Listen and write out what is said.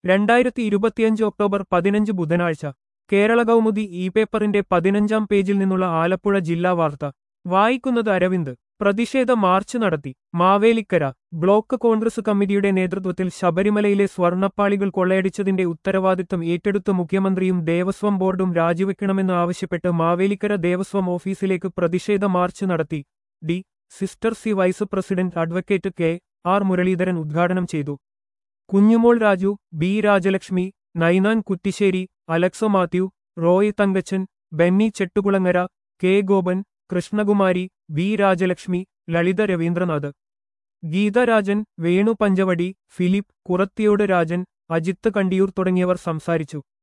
രണ്ടായിരത്തി ഇരുപത്തിയഞ്ച് ഒക്ടോബർ പതിനഞ്ച് ബുധനാഴ്ച കേരള കൗമുദി ഇ പേപ്പറിന്റെ പതിനഞ്ചാം പേജിൽ നിന്നുള്ള ആലപ്പുഴ ജില്ലാ വാർത്ത വായിക്കുന്നത് അരവിന്ദ് പ്രതിഷേധ മാർച്ച് നടത്തി മാവേലിക്കര ബ്ലോക്ക് കോൺഗ്രസ് കമ്മിറ്റിയുടെ നേതൃത്വത്തിൽ ശബരിമലയിലെ സ്വർണ്ണപ്പാളികൾ കൊള്ളയടിച്ചതിന്റെ ഉത്തരവാദിത്തം ഏറ്റെടുത്ത മുഖ്യമന്ത്രിയും ദേവസ്വം ബോർഡും രാജിവെക്കണമെന്ന് ആവശ്യപ്പെട്ട് മാവേലിക്കര ദേവസ്വം ഓഫീസിലേക്ക് പ്രതിഷേധ മാർച്ച് നടത്തി D sister C vice president advocate K R Muraleedharan ഉദ്ഘാടനം ചെയ്തു Kunjumol Raju B Rajalakshmi Ninan Kuttissery Alexo Mathew Roy Thankachan Benny Chettukulangara K Gopan Krishnakumari V Rajalakshmi Lalitha Raveendranath Geetharajan Venu Panchavadi Philip Kurathiyodu Rajan Ajith Kandiyoor തുടങ്ങിയവർ സംസാരിച്ചു